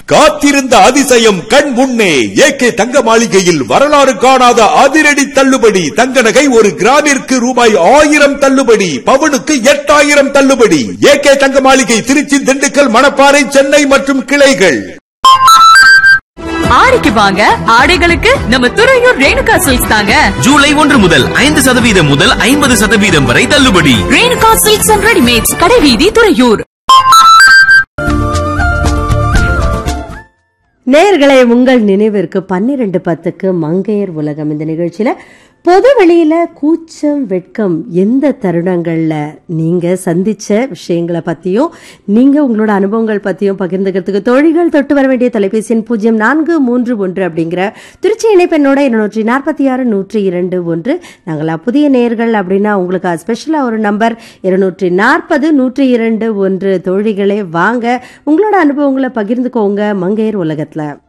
காத்திருந்த அதிசயம் கண் முன்னே ஏகே தங்க மாளிகையில் வரலாறு காணாத அதிரடி தள்ளுபடி தங்க நகை ஒரு கிராமிற்கு ரூபாய் ஆயிரம் தள்ளுபடி பவுனுக்கு எட்டாயிரம் தள்ளுபடி ஏகே தங்க மாளிகை திருச்சி திண்டுக்கல் மணப்பாறை சென்னை மற்றும் கிளைகள் ஆடிக்கு வாங்க ஆடைகளுக்கு நம்ம துறையூர் ரேணுகா சில்க்ஸ் தாங்க ஜூலை ஒன்று முதல் ஐந்து சதவீதம் முதல் ஐம்பது சதவீதம் வரை தள்ளுபடி ரேணுகா சில்க்ஸ் அண்ட் ரெடிமேட்ஸ் கடைவீதி துறையூர் நேயர்களே உங்கள் நினைவிற்கு பன்னிரண்டு பத்துக்கு மங்கையர் உலகம் இந்த நிகழ்ச்சியில பொது வெளியில கூச்சம் வெட்கம் எந்த தருணங்கள்ல நீங்க சந்திச்ச விஷயங்களை பத்தியும் நீங்க உங்களோட அனுபவங்கள் பத்தியும் பகிர்ந்துக்கிறதுக்கு தோழிகள் தொட்டு வர வேண்டிய தொலைபேசி எண் பூஜ்ஜியம் நான்கு மூன்று ஒன்று அப்படிங்கிற திருச்சி இணைப்பெண்ணோட இருநூற்றி நாற்பத்தி ஆறு நூற்றி இரண்டு ஒன்று நாங்களா புதிய நேயர்கள் அப்படின்னா உங்களுக்கு ஸ்பெஷலா ஒரு நம்பர் இருநூற்றி நாற்பது நூற்றி இரண்டு ஒன்று தோழிகளே வாங்க உங்களோட அனுபவங்களை பகிர்ந்துக்கோங்க மங்கையர் உலகத்துல